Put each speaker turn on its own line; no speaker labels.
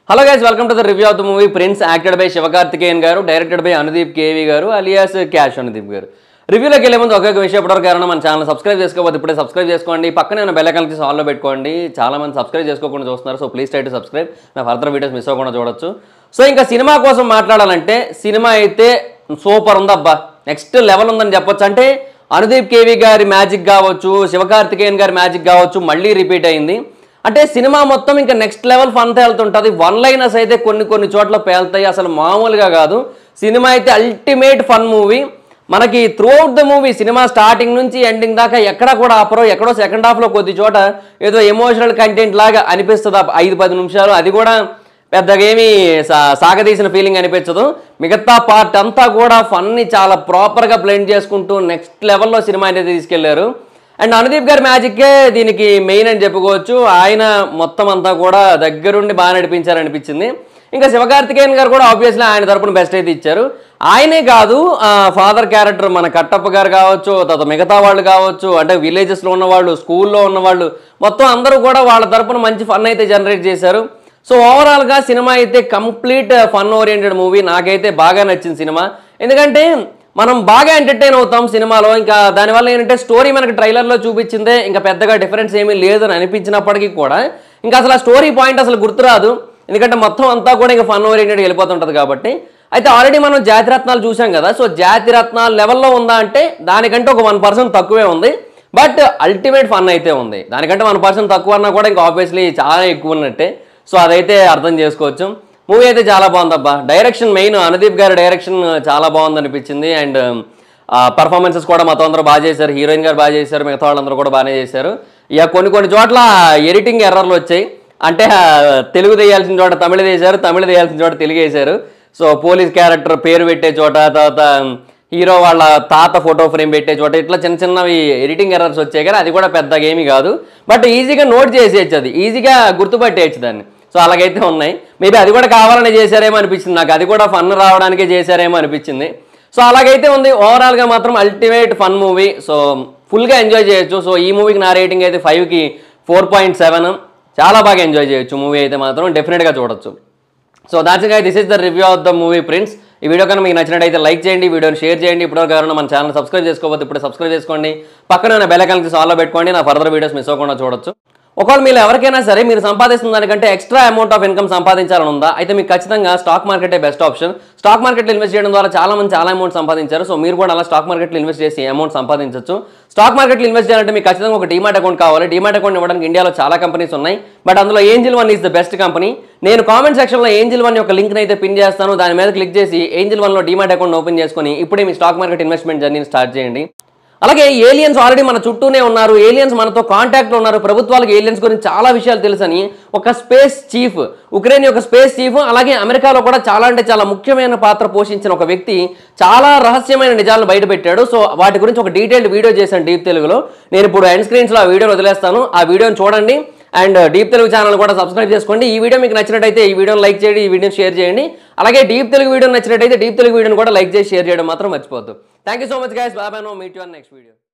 hello guys welcome to the review of the movie prince acted by Sivakarthikeyan గారు directed by Anudeep KV గారు alias క్యాష్ అనుదీప్ గారు రివ్యూలోకి వెళ్ళే ముందు ఒకే ఒక విషయం ఇప్పటివరకు కారణం మన ఛానల్ సబ్స్క్రైబ్ చేసుకోకపోతే ఇప్పుడే సబ్స్క్రైబ్ చేసుకోండి పక్కనే ఉన్న బెల్ ఐకాన్ తీసి ఆల్లో పెట్టుకోండి చాలా మంది సబ్స్క్రైబ్ చేసుకోకుండా చూస్తున్నారు so please try to subscribe నా ఫర్దర్ వీడియోస్ మిస్ అవ్వకుండా చూడొచ్చు సో ఇంకా సినిమా కోసం మాట్లాడాలంటే సినిమా అయితే సూపర్ ఉందబ్బా నెక్స్ట్ లెవెల్ ఉందని చెప్పొచ్చు అంటే అనుదీప్ కేవి గారి మ్యాజిక్ కావచ్చు శివకార్తికేయన్ గారి మ్యాజిక్ కావచ్చు మళ్ళీ రిపీట్ అయింది అంటే సినిమా మొత్తం ఇంకా నెక్స్ట్ లెవెల్ ఫన్ వెళ్తుంటుంది వన్ లైనర్స్ అయితే కొన్ని కొన్ని చోట్ల పేలుతాయి అసలు మామూలుగా కాదు సినిమా అయితే అల్టిమేట్ ఫన్ మూవీ మనకి throughout the movie cinema starting నుంచి ఎండింగ్ దాకా ఎక్కడ కూడా ఆపరో ఎక్కడో సెకండ్ హాఫ్లో కొద్ది చోట ఏదో ఎమోషనల్ కంటెంట్ లాగా అనిపిస్తుంది ఆ ఐదు పది నిమిషాలు అది కూడా పెద్దగా ఏమీ సా- సాగదీసిన ఫీలింగ్ అనిపించదు మిగతా పార్ట్ అంతా కూడా ఫన్ని చాలా ప్రాపర్గా బ్లెండ్ చేసుకుంటూ నెక్స్ట్ లెవెల్లో సినిమా అనేది తీసుకెళ్లారు అండ్ అనుదీప్ గారి మ్యాజిక్కే దీనికి మెయిన్ అని చెప్పుకోవచ్చు ఆయన మొత్తం అంతా కూడా దగ్గరుండి బాగా నడిపించారు అనిపించింది ఇంకా శివకార్తికేయన్ గారు కూడా ఆబ్వియస్లీ ఆయన తరపున బెస్ట్ అయితే ఇచ్చారు ఆయనే కాదు ఫాదర్ క్యారెక్టర్ మన కట్టప్ప గారు కావచ్చు తర్వాత మిగతా వాళ్ళు కావచ్చు అంటే విలేజెస్లో ఉన్నవాళ్ళు స్కూల్లో ఉన్నవాళ్ళు మొత్తం అందరూ కూడా వాళ్ళ తరపున మంచి ఫన్ అయితే జనరేట్ చేశారు సో ఓవరాల్గా సినిమా అయితే కంప్లీట్ ఫన్ ఓరియంటెడ్ మూవీ నాకైతే బాగా నచ్చింది సినిమా ఎందుకంటే మనం బాగా ఎంటర్టైన్ అవుతాం సినిమాలో ఇంకా దానివల్ల ఏంటంటే స్టోరీ మనకి ట్రైలర్లో చూపించిందే ఇంకా పెద్దగా డిఫరెన్స్ ఏమీ లేదని అనిపించినప్పటికీ కూడా ఇంకా అసలు ఆ స్టోరీ పాయింట్ అసలు గుర్తురాదు ఎందుకంటే మొత్తం అంతా కూడా ఇంకా ఫన్ ఓరియంటెడ్ వెళ్ళిపోతుంటుంది కాబట్టి అయితే ఆల్రెడీ మనం జాతిరత్నాలు చూసాం కదా సో జాతిరత్నాలు లెవెల్లో ఉందా అంటే దానికంటే ఒక వన్ పర్సెంట్ తక్కువే ఉంది బట్ అల్టిమేట్ ఫన్ అయితే ఉంది దానికంటే వన్ పర్సెంట్ తక్కువ అన్నా కూడా ఇంకా ఆబ్వియస్లీ చాలా ఎక్కువ ఉన్నట్టే సో అదైతే అర్థం చేసుకోవచ్చు మూవీ అయితే చాలా బాగుందబ్బా డైరెక్షన్ మెయిన్ అనుదీప్ గారి డైరెక్షన్ చాలా బాగుంది అనిపించింది అండ్ పర్ఫార్మెన్సెస్ కూడా మొత్తం అందరూ బాగా చేశారు హీరోయిన్ గారు బాగా చేశారు మిగతా వాళ్ళందరూ కూడా బాగానే చేశారు ఇక కొన్ని కొన్ని చోట్ల ఎడిటింగ్ ఎర్రర్లు వచ్చాయి అంటే ఆ, తెలుగు తీయాల్సిన చోట తమిళ తీశారు తమిళ తీయాల్సిన చోట తెలుగు వేశారు సో పోలీస్ క్యారెక్టర్ పేరు పెట్టే చోట తర్వాత హీరో వాళ్ళ తాత ఫోటో ఫ్రేమ్ పెట్టే చోట ఇట్లా చిన్న చిన్నవి ఎడిటింగ్ ఎర్రర్స్ వచ్చాయి కానీ అది కూడా పెద్దగా ఏమీ కాదు బట్ ఈజీగా నోట్ చేసేయచ్చు అది ఈజీగా గుర్తుపట్టేయచ్చు దాన్ని సో అలాగైతే ఉన్నాయి మేబీ అది కూడా కావాలని చేశారేమో అనిపించింది నాకు అది కూడా ఫన్ రావడానికే చేశారేమో అనిపించింది సో అలాగైతే ఉంది ఓవరాల్గా మాత్రం అల్టిమేట్ ఫన్ మూవీ సో ఫుల్గా ఎంజాయ్ చేయొచ్చు సో ఈ మూవీకి నా రేటింగ్ అయితే ఫైవ్కి ఫోర్ పాయింట్ సెవెన్ చాలా బాగా ఎంజాయ్ చేయొచ్చు మూవీ అయితే మాత్రం డెఫినెట్గా చూడొచ్చు so that's guy this is the review of the movie prince ఈ వీడియో కనుక మీకు నచ్చినట్టయితే లైక్ చేయండి వీడియోని షేర్ చేయండి ఇప్పటివరకు ఎవరైనా మన ఛానల్ సబ్స్క్రైబ్ చేసుకోకపోతే ఇప్పుడు సబ్స్క్రైబ్ చేసుకోండి పక్కన ఉన్న బెల్ ఐకాన్ తీసి ఆన్లో పెట్టుకోండి నా ఫర్దర్ వీడియోస్ మిస్ అవ్వకుండా చూడొచ్చు ఒకవేళ మీరు ఎవరికైనా సరే మీరు సంపాదిస్తున్న దానికంటే ఎక్స్ట్రా అమౌంట్ ఆఫ్ ఇన్కమ్ సంపాదించాలని ఉందా అయితే మీకు ఖచ్చితంగా స్టాక్ మార్కెటే బెస్ట్ ఆప్షన్ స్టాక్ మార్కెట్లో ఇన్వెస్ట్ చేయడం ద్వారా చాలా మంది చాలా అమౌంట్ సంపాదించారు సో మీరు కూడా అలా స్టాక్ మార్కెట్లో ఇన్వెస్ట్ చేసి అమౌంట్ సంపాదించవచ్చు స్టాక్ మార్కెట్లో ఇన్వెస్ట్ చేయాలంటే మీకు ఖచ్చితంగా ఒక డీమాట్ అకౌంట్ కావాలి డీమాట్ అకౌంట్ ఇవ్వడానికి ఇండియాలో చాలా కంపెనీస్ ఉన్నాయి బట్ అందులో Angel One is the best company నేను కామెంట్ సెక్షన్లో ఏంజిల్ వన్ యొక్క లింక్ అయితే పిన్ చేస్తాను దాని మీద క్లిక్ చేసి ఏంజిల్ వన్లో డీమాట్ అకౌంట్ ఓపెన్ చేసుకొని ఇప్పుడే మీ స్టాక్ మార్కెట్ ఇన్వెస్ట్మెంట్ జర్నీని స్టార్ట్ చేయండి అలాగే ఏలియన్స్ ఆల్రెడీ మన చుట్టూనే ఉన్నారు ఏలియన్స్ మనతో కాంటాక్ట్లో ఉన్నారు ప్రభుత్వాలకు ఏలియన్స్ గురించి చాలా విషయాలు తెలుసని ఒక స్పేస్ చీఫ్ ఉక్రెయిన్ యొక్క స్పేస్ చీఫ్ అలాగే అమెరికాలో కూడా చాలా అంటే చాలా ముఖ్యమైన పాత్ర పోషించిన ఒక వ్యక్తి చాలా రహస్యమైన నిజాలను బయటపెట్టాడు సో వాటి గురించి ఒక డీటెయిల్డ్ వీడియో చేశాను డీప్ తెలుగులో నేను ఇప్పుడు ఎండ్ స్క్రీన్స్లో ఆ వీడియోని వదిలేస్తాను ఆ వీడియోని చూడండి అండ్ డీప్ తెలుగు ఛానల్ కూడా సబ్స్క్రైబ్ చేసుకోండి ఈ వీడియో మీకు నచ్చినట్టయితే ఈ వీడియోని లైక్ చేయండి ఈ వీడియోని షేర్ చేయండి అలాగే డీప్ తెలుగు వీడియో నచ్చినట్టయితే డీప్ తెలుగు వీడియోని కూడా లైక్ చేసి షేర్ చేయడం మాత్రం మర్చిపోద్దు thank you so much guys bye bye no meet you next video